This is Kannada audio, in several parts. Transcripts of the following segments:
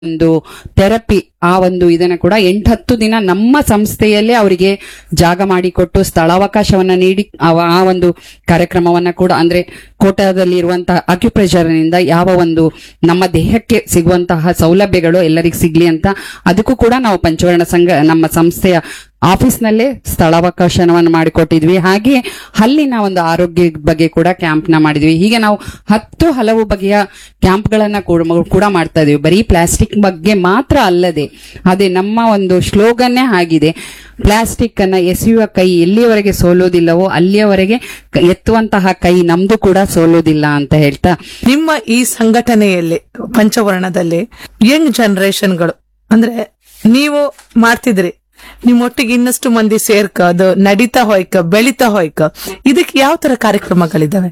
ಒಂದು ಥೆರಪಿ ಆ ಒಂದು ಇದನ್ನ ಕೂಡ ಎಂಟತ್ತು ದಿನ ನಮ್ಮ ಸಂಸ್ಥೆಯಲ್ಲೇ ಅವರಿಗೆ ಜಾಗ ಮಾಡಿಕೊಟ್ಟು ಸ್ಥಳಾವಕಾಶವನ್ನ ನೀಡಿ ಅವ- ಆ ಒಂದು ಕಾರ್ಯಕ್ರಮವನ್ನ ಕೂಡ ಅಂದ್ರೆ ಕೋಟಾದಲ್ಲಿ ಇರುವಂತಹ ಅಕ್ಯುಪ್ರೆಷರ್ ನಿಂದ ಯಾವ ಒಂದು ನಮ್ಮ ದೇಹಕ್ಕೆ ಸಿಗುವಂತಹ ಸೌಲಭ್ಯಗಳು ಎಲ್ಲರಿಗೂ ಸಿಗ್ಲಿ ಅಂತ ಅದಕ್ಕೂ ಕೂಡ ನಾವು ಪಂಚವರ್ಣ ಸಂಘ ನಮ್ಮ ಸಂಸ್ಥೆಯ ಆಫೀಸ್ನಲ್ಲೇ ಸ್ಥಳಾವಕಾಶವನ್ನು ಮಾಡಿಕೊಟ್ಟಿದ್ವಿ ಹಾಗೆ ಹಲ್ಲಿನ ಒಂದು ಆರೋಗ್ಯ ಬಗ್ಗೆ ಕೂಡ ಕ್ಯಾಂಪ್ ನ ಮಾಡಿದ್ವಿ ಹೀಗೆ ನಾವು ಹತ್ತು ಹಲವು ಬಗೆಯ ಕ್ಯಾಂಪ್ಗಳನ್ನ ಕೂಡ ಕೂಡ ಮಾಡ್ತಾ ಇದೀವಿ ಬರೀ ಪ್ಲಾಸ್ಟಿಕ್ ಬಗ್ಗೆ ಮಾತ್ರ ಅಲ್ಲದೆ ಅದೇ ನಮ್ಮ ಒಂದು ಸ್ಲೋಗನ್ನೇ ಆಗಿದೆ ಪ್ಲಾಸ್ಟಿಕ್ ಅನ್ನ ಎಸೆಯುವ ಕೈ ಎಲ್ಲಿಯವರೆಗೆ ಸೋಲೋದಿಲ್ಲವೋ ಅಲ್ಲಿಯವರೆಗೆ ಕ- ಎತ್ತುವಂತಹ ಕೈ ನಮ್ದು ಕೂಡ ಸೋಲೋದಿಲ್ಲ ಅಂತ ಹೇಳ್ತಾ ನಿಮ್ಮ ಈ ಸಂಘಟನೆಯಲ್ಲಿ ಪಂಚವರ್ಣದಲ್ಲಿ ಯಂಗ್ ಜನರೇಷನ್ಗಳು ಅಂದ್ರೆ ನೀವು ಮಾಡ್ತಿದ್ರಿ ನಿಮ್ಮೊಟ್ಟಿಗೆ ಇನ್ನಷ್ಟು ಮಂದಿ ಸೇರ್ಕ ಅದು ನಡೀತಾ ಹೋಯ್ಕ ಬೆಳಿತಾ ಹೋಯ್ಕ ಇದಕ್ಕೆ ಯಾವ ತರ ಕಾರ್ಯಕ್ರಮಗಳಿದಾವೆ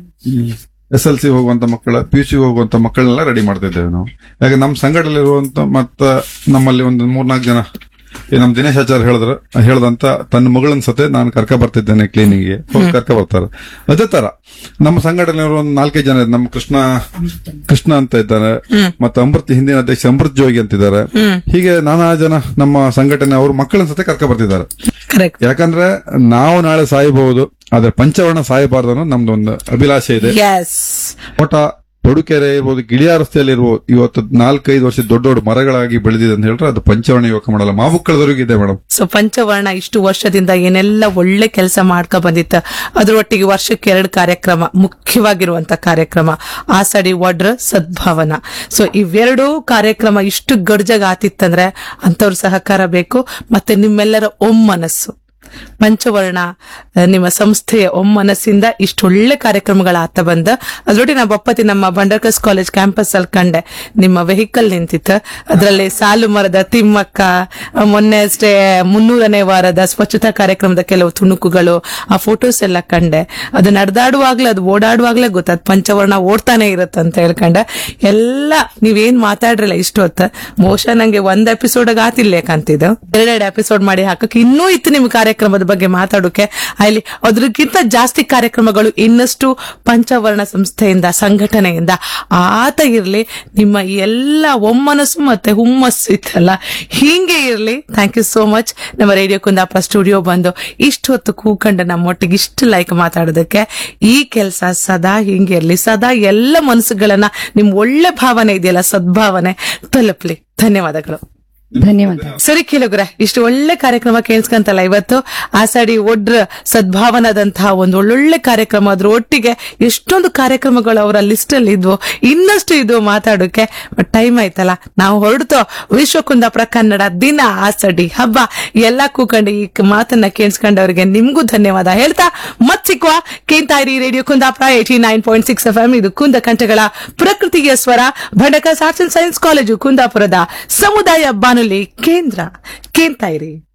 ಎಸ್ ಎಲ್ ಸಿ ಹೋಗುವಂತ ಮಕ್ಕಳ ಪಿ ಯು ಸಿ ಹೋಗುವಂತ ಮಕ್ಕಳನ್ನೆಲ್ಲ ರೆಡಿ ಮಾಡ್ತಾ ಇದ್ದೇವೆ ನಾವು ಯಾಕೆ ನಮ್ಮ ಸಂಘಟನೆಯಲ್ಲಿರುವಂತ ಮತ್ತ ನಮ್ಮಲ್ಲಿ ಒಂದು ಮೂರ್ನಾಲ್ಕು ಜನ ಈ ನಮ್ ದಿನೇಶ್ ಆಚಾರ್ಯ ಹೇಳಿದ್ರ ಹೇಳ್ದಂತ ತನ್ನ ಮಗಳನ್ನ ಸತೆ ನಾನು ಕರ್ಕ ಬರ್ತಿದ್ದೇನೆ ಕ್ಲೀನಿಂಗ್ಗೆ ಹೋಗಿ ಕರ್ಕ ಬರ್ತಾರೆ ಅದೇ ತರ ನಮ್ಮ ಸಂಘಟನೆಯವರು ಒಂದು ನಾಲ್ಕೈದು ಜನ ಇದ್ದಾರೆ. ನಮ್ಮ ಕೃಷ್ಣ ಕೃಷ್ಣ ಅಂತ ಇದ್ದಾರೆ ಮತ್ತೆ ಅಮೃತ್ ಹಿಂದಿನ ಅಧ್ಯಕ್ಷ ಅಮೃತ್ ಜೋಗಿ ಅಂತಿದ್ದಾರೆ ಹೀಗೆ ನಾನಾ ಜನ ನಮ್ಮ ಸಂಘಟನೆ ಅವರು ಮಕ್ಕಳನ್ನ ಸತೆ ಕರ್ಕ ಬರ್ತಿದ್ದಾರೆ ಕರೆಕ್ಟ್ ಯಾಕಂದ್ರೆ ನಾವು ನಾಳೆ ಸಾಯಬಹುದು ಆದ್ರೆ ಪಂಚವರ್ಣ ಸಾಯಬಾರ್ದು ಅನ್ನೋ ನಮ್ದು ಒಂದು ಅಭಿಲಾಷೆ ಇದೆ ಎಸ್ ತೋಟ ತೊಡುಕೆರೆ ಇರ್ಬೋದು ಗಿಳಿಯ ರಸ್ತೆಯಲ್ಲಿ ಇರ್ಬೋದು ಇವತ್ತು ನಾಲ್ಕೈದು ವರ್ಷ ದೊಡ್ಡ ದೊಡ್ಡ ಮರಗಳಾಗಿ ಬೆಳೆದಿದೆ ಅಂತ ಹೇಳಿದ್ರೆ ಅದು ಪಂಚವರ್ಣ ಯುವಕ ಮಾಡಲ್ಲ ಮಾವುಕ್ಕಳದವರೆಗೂ ಇದೆ ಮೇಡಮ್ ಸೊ ಪಂಚವರ್ಣ ಇಷ್ಟು ವರ್ಷದಿಂದ ಏನೆಲ್ಲ ಒಳ್ಳೆ ಕೆಲಸ ಮಾಡ್ಕೊ ಬಂದಿತ್ತ ಅದ್ರೊಟ್ಟಿಗೆ ವರ್ಷಕ್ಕೆ ಎರಡು ಕಾರ್ಯಕ್ರಮ ಮುಖ್ಯವಾಗಿರುವಂತ ಕಾರ್ಯಕ್ರಮ ಆಸಡಿ ವಡ್ರ ಸದ್ಭಾವನ ಸೊ ಇವೆರಡೂ ಕಾರ್ಯಕ್ರಮ ಇಷ್ಟು ಗಡ್ಜಾಗ ಆತಿತ್ತಂದ್ರೆ ಅಂತವ್ರ ಸಹಕಾರ ಬೇಕು ಮತ್ತೆ ನಿಮ್ಮೆಲ್ಲರ ಒಮ್ಮನಸ್ಸು ಪಂಚವರ್ಣ ಆ, ನಿಮ್ಮ ಸಂಸ್ಥೆಯ ಒಮ್ಮನಸ್ಸಿಂದ ಇಷ್ಟೊಳ್ಳೆ ಕಾರ್ಯಕ್ರಮಗಳ ಆತ ಬಂದ ಅದ್ರೊಟ್ಟಿಗೆ ನಾ ಬಪ್ಪತಿ ನಮ್ಮ ಬಂಡರ್ಕಸ್ ಕಾಲೇಜ್ ಕ್ಯಾಂಪಸ್ ಅಲ್ಲಿ ಕಂಡೆ ನಿಮ್ಮ ವೆಹಿಕಲ್ ನಿಂತಿತ್ತು ಅದರಲ್ಲಿ ಸಾಲು ಮರದ ತಿಮ್ಮಕ್ಕ ಆ, ಮೊನ್ನೆ ಅಷ್ಟೇ ಮುನ್ನೂರನೇ ವಾರದ ಸ್ವಚ್ಛತಾ ಕಾರ್ಯಕ್ರಮದ ಕೆಲವು ತುಣುಕುಗಳು ಆ ಫೋಟೋಸ್ ಎಲ್ಲ ಕಂಡೆ ಅದು ನಡೆದಾಡುವಾಗ್ಲೇ ಅದು ಓಡಾಡುವಾಗ್ಲೇ ಗೊತ್ತಾದ್ ಪಂಚವರ್ಣ ಓಡ್ತಾನೆ ಇರುತ್ತೆ ಅಂತ ಹೇಳ್ಕೊಂಡೆ ಎಲ್ಲ ನೀವೇನ್ ಮಾತಾಡ್ರಲ್ಲ ಇಷ್ಟು ಹೊತ್ತ ಬಹುಶಃ ನಂಗೆ ಒಂದ್ ಎಪಿಸೋಡ್ ಆತಿಲ್ಲ ಯಾಕಂತಿದ್ದು ಎರಡೆರಡು ಎಪಿಸೋಡ್ ಮಾಡಿ ಹಾಕಕ್ಕೆ ಇನ್ನೂ ಇತ್ತು ನಿಮ್ ಕಾರ್ಯಕ್ರಮದ ಬಗ್ಗೆ ಮಾತಾಡೋಕೆ ಅಲ್ಲಿ ಅದ್ರಕ್ಕಿಂತ ಜಾಸ್ತಿ ಕಾರ್ಯಕ್ರಮಗಳು ಇನ್ನಷ್ಟು ಪಂಚವರ್ಣ ಸಂಸ್ಥೆಯಿಂದ ಸಂಘಟನೆಯಿಂದ ಆತ ಇರ್ಲಿ ನಿಮ್ಮ ಈ ಎಲ್ಲ ಒಮ್ಮನಸ್ಸು ಮತ್ತೆ ಹುಮ್ಮಸ್ಸು ಇತ್ತಲ್ಲ ಹೀಗೆ ಇರ್ಲಿ ಥ್ಯಾಂಕ್ ಯು ಸೋ ಮಚ್ ನಮ್ಮ ರೇಡಿಯೋ ಕುಂದಾಪುರ ಸ್ಟುಡಿಯೋ ಬಂದು ಇಷ್ಟು ಹೊತ್ತು ಕೂಕಂಡು ನಮ್ಮೊಟ್ಟಿಗೆ ಇಷ್ಟು ಲೈಕ್ ಮಾತಾಡೋದಕ್ಕೆ ಈ ಕೆಲಸ ಸದಾ ಹಿಂಗೆ ಇರ್ಲಿ ಸದಾ ಎಲ್ಲ ಮನಸ್ಸುಗಳನ್ನ ನಿಮ್ ಒಳ್ಳೆ ಭಾವನೆ ಇದೆಯಲ್ಲ ಸದ್ಭಾವನೆ ತಲುಪ್ಲಿ ಧನ್ಯವಾದಗಳು ಧನ್ಯವಾದ ಸರಿ ಕೇಳುಗ್ರೆ ಇಷ್ಟು ಒಳ್ಳೆ ಕಾರ್ಯಕ್ರಮ ಕೇಳಿಸ್ಕಂತಲ್ಲ ಇವತ್ತು ಆಸಾಡಿ ಒಡ್ರ ಸದ್ಭಾವನದಂತಹ ಒಂದು ಒಳ್ಳೊಳ್ಳೆ ಕಾರ್ಯಕ್ರಮ ಅದ್ರ ಒಟ್ಟಿಗೆ ಎಷ್ಟೊಂದು ಕಾರ್ಯಕ್ರಮಗಳು ಅವರ ಲಿಸ್ಟ್ ಅಲ್ಲಿ ಇದ್ವು ಇನ್ನಷ್ಟು ಇದು ಮಾತಾಡೋಕೆ ಟೈಮ್ ಆಯ್ತಲ್ಲ ನಾವು ಹೊರಡ್ತೋ ವಿಶ್ವ ಕುಂದಾಪುರ ಕನ್ನಡ ದಿನ ಆಸಡಿ ಹಬ್ಬ ಎಲ್ಲ ಕೂಕೊಂಡು ಈ ಮಾತನ್ನ ಕೇಳಿಸ್ಕೊಂಡವ್ರಿಗೆ ನಿಮ್ಗೂ ಧನ್ಯವಾದ ಹೇಳ್ತಾ ಮತ್ ಸಿಕ್ಕುವ ಕೇಂತಾಯಿರಿ radio Kundapura eighty nine point six F M ಇದು ಕುಂದ ಕಂಠಗಳ ಪ್ರಕೃತಿಯ ಸ್ವರ Bhandarkar arts and science college ಕುಂದಾಪುರದ ಸಮುದಾಯ ಬಾನುಲಿ ಕೇಂದ್ರ ಕೇಂತಾಯಿರಿ